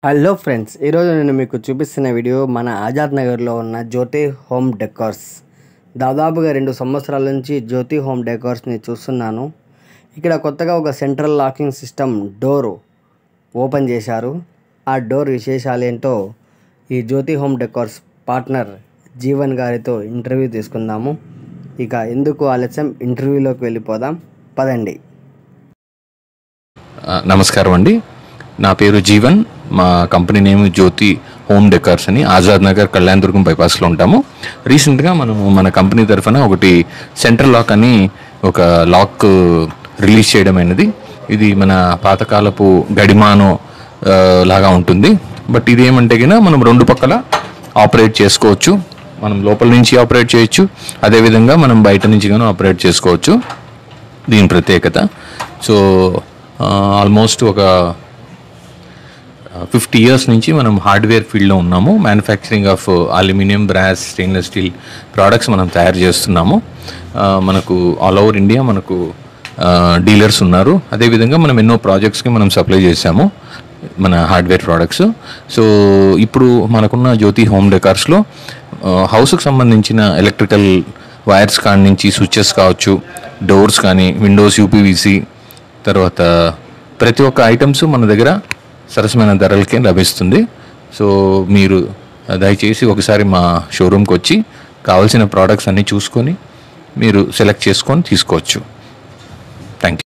hello friends ఈరోజు నేను మీకు చూపిస్తున్న వీడియో మన ఆజాద్ నగర్లో ఉన్న జ్యోతి హోమ్ డెకార్స్ దాదాపుగా రెండు సంవత్సరాల నుంచి జ్యోతి హోమ్ డెకార్స్ని చూస్తున్నాను ఇక్కడ కొత్తగా ఒక central locking system door open చేశారు ఆ డోర్ విశేషాలు ఏంటో ఈ Jyothi home decors partner Jeevan గారితో ఇంటర్వ్యూ తీసుకుందాము ఇక ఎందుకు ఆలస్యం ఇంటర్వ్యూలోకి వెళ్ళిపోదాం పదండి ఆ, నమస్కారం అండి నా పేరు జీవన్ మా company name Jyothi home decors అని ఆజాద్ నగర్ కళ్యాణ్ దుర్గం బైపాస్లో ఉంటాము రీసెంట్గా మనము మన కంపెనీ తరఫున ఒకటి సెంట్రల్ లాక్ అని ఒక లాక్ రిలీజ్ చేయడం అయినది ఇది మన పాతకాలపు గడిమానో ఆ, లాగా ఉంటుంది బట్ ఇది ఏమంటే కినా మనం రెండు పక్కల ఆపరేట్ చేసుకోవచ్చు మనం లోపల నుంచి ఆపరేట్ చేయొచ్చు అదేవిధంగా మనం బయట నుంచి కానీ ఆపరేట్ చేసుకోవచ్చు దీని ప్రత్యేకత సో ఆల్మోస్ట్ ఒక ఫిఫ్టీ ఇయర్స్ నుంచి మనం హార్డ్వేర్ ఫీల్డ్లో ఉన్నాము manufacturing of aluminium brass stainless steel products మనం తయారు చేస్తున్నాము ఆ, మనకు ఆల్ ఓవర్ ఇండియా మనకు డీలర్స్ ఉన్నారు అదేవిధంగా మనం ఎన్నో ప్రాజెక్ట్స్కి మనం సప్లై చేశాము మన హార్డ్వేర్ ప్రోడక్ట్స్ సో ఇప్పుడు మనకున్న జ్యోతి హోమ్ డెకార్స్లో హౌస్కి సంబంధించిన ఎలక్ట్రికల్ వైర్స్ కాడి నుంచి స్విచ్చెస్ కావచ్చు డోర్స్ కానీ విండోస్ యూపీవీసీ తర్వాత ప్రతి ఒక్క ఐటమ్స్ మన దగ్గర సరసమైన ధరలకే లభిస్తుంది సో మీరు దయచేసి ఒకసారి మా షోరూమ్కి వచ్చి కావాల్సిన ప్రోడక్ట్స్ అన్నీ చూసుకొని మీరు సెలెక్ట్ చేసుకొని తీసుకోవచ్చు థ్యాంక్ యూ